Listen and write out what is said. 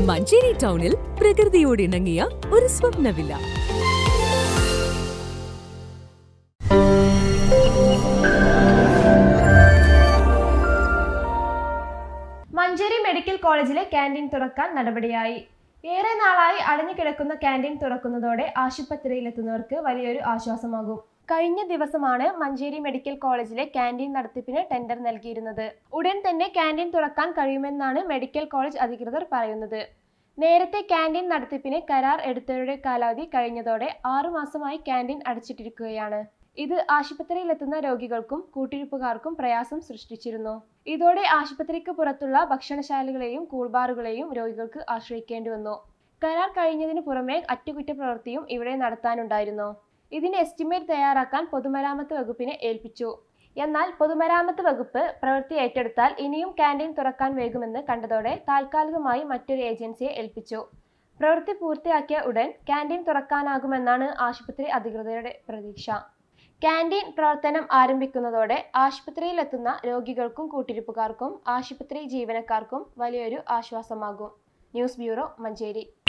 മഞ്ചേരി ടൗണിൽ പ്രകൃതിയോട് ഇണങ്ങിയ ഒരു സ്വപ്ന വില്ല മഞ്ചേരി മെഡിക്കൽ കോളേജിലെ ക്യാൻറ്റീൻ തുറക്കാൻ നടപടിയായി ഏറെ നാളായി അടഞ്ഞുകിടക്കുന്ന ക്യാൻറ്റീൻ തുറക്കുന്നതോടെ ആശുപത്രിയിലെത്തുന്നവർക്ക് വലിയൊരു ആശ്വാസമാകും കഴിഞ്ഞ ദിവസമാണ് മഞ്ചേരി മെഡിക്കൽ കോളേജിലെ ക്യാൻറ്റീൻ നടത്തിപ്പിന് ടെൻഡർ നൽകിയിരുന്നത് ഉടൻ തന്നെ ക്യാൻറ്റീൻ തുറക്കാൻ കഴിയുമെന്നാണ് മെഡിക്കൽ കോളേജ് അധികൃതർ പറയുന്നത് നേരത്തെ ക്യാൻറ്റീൻ നടത്തിപ്പിന് കരാർ എടുത്തവരുടെ കാലാവധി കഴിഞ്ഞതോടെ ആറു മാസമായി ക്യാൻറ്റീൻ അടച്ചിട്ടിരിക്കുകയാണ് ഇത് ആശുപത്രിയിലെത്തുന്ന രോഗികൾക്കും കൂട്ടിരിപ്പുകാർക്കും പ്രയാസം സൃഷ്ടിച്ചിരുന്നു ഇതോടെ ആശുപത്രിക്ക് പുറത്തുള്ള ഭക്ഷണശാലകളെയും കൂൾബാറുകളെയും രോഗികൾക്ക് ആശ്രയിക്കേണ്ടി വന്നു കരാർ കഴിഞ്ഞതിന് പുറമെ അറ്റകുറ്റപ്രവൃത്തിയും ഇവിടെ നടത്താനുണ്ടായിരുന്നു ഇതിന് എസ്റ്റിമേറ്റ് തയ്യാറാക്കാൻ പൊതുമരാമത്ത് വകുപ്പിനെ ഏൽപ്പിച്ചു എന്നാൽ പൊതുമരാമത്ത് വകുപ്പ് പ്രവൃത്തി ഏറ്റെടുത്താൽ ഇനിയും ക്യാൻറ്റീൻ തുറക്കാൻ വൈകുമെന്ന് കണ്ടതോടെ താൽക്കാലികമായി മറ്റൊരു ഏജൻസിയെ ഏൽപ്പിച്ചു പ്രവൃത്തി പൂർത്തിയാക്കിയ ഉടൻ ക്യാൻറ്റീൻ തുറക്കാനാകുമെന്നാണ് ആശുപത്രി അധികൃതരുടെ പ്രതീക്ഷ ക്യാൻറ്റീൻ പ്രവർത്തനം ആരംഭിക്കുന്നതോടെ ആശുപത്രിയിലെത്തുന്ന രോഗികൾക്കും കൂട്ടിരിപ്പുകാർക്കും ആശുപത്രി ജീവനക്കാർക്കും വലിയൊരു ആശ്വാസമാകും ന്യൂസ് ബ്യൂറോ മഞ്ചേരി